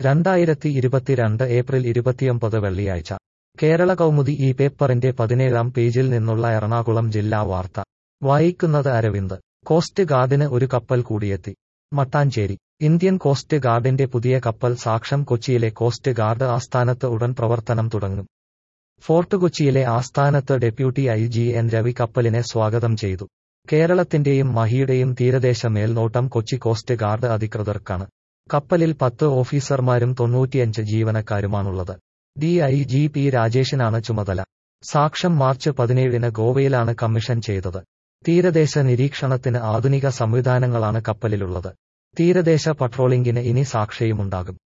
രണ്ടായിരത്തി ഇരുപത്തിരണ്ട് ഏപ്രിൽ ഇരുപത്തിയൊമ്പത് വെള്ളിയാഴ്ച കേരള കൗമുദി ഈ പേപ്പറിന്റെ പതിനേഴാം പേജിൽ നിന്നുള്ള എറണാകുളം ജില്ലാ വാർത്ത വായിക്കുന്നത് അരവിന്ദ് കോസ്റ്റ് ഗാർഡിന് ഒരു കപ്പൽ കൂടിയെത്തി മട്ടാഞ്ചേരി ഇന്ത്യൻ കോസ്റ്റ് ഗാർഡിന്റെ പുതിയ കപ്പൽ സാക്ഷം കൊച്ചിയിലെ കോസ്റ്റ് ഗാർഡ് ആസ്ഥാനത്ത് ഉടൻ പ്രവർത്തനം തുടങ്ങും ഫോർട്ട് കൊച്ചിയിലെ ആസ്ഥാനത്ത് deputy I G N Ravi കപ്പലിനെ സ്വാഗതം ചെയ്തു കേരളത്തിന്റെയും മഹിയുടെയും തീരദേശ മേൽനോട്ടം കൊച്ചി കോസ്റ്റ് ഗാർഡ് അധികൃതർക്കാണ് കപ്പലിൽ പത്ത് ഓഫീസർമാരും തൊണ്ണൂറ്റിയഞ്ച് ജീവനക്കാരുമാണുള്ളത് ഡി ഐ ജി പി രാജേഷിനാണ് ചുമതല സാക്ഷം മാർച്ച് പതിനേഴിന് ഗോവയിലാണ് കമ്മീഷൻ ചെയ്തത് തീരദേശ നിരീക്ഷണത്തിന് ആധുനിക സംവിധാനങ്ങളാണ് കപ്പലിലുള്ളത് തീരദേശ പട്രോളിംഗിന് ഇനി സാക്ഷയുമുണ്ടാകും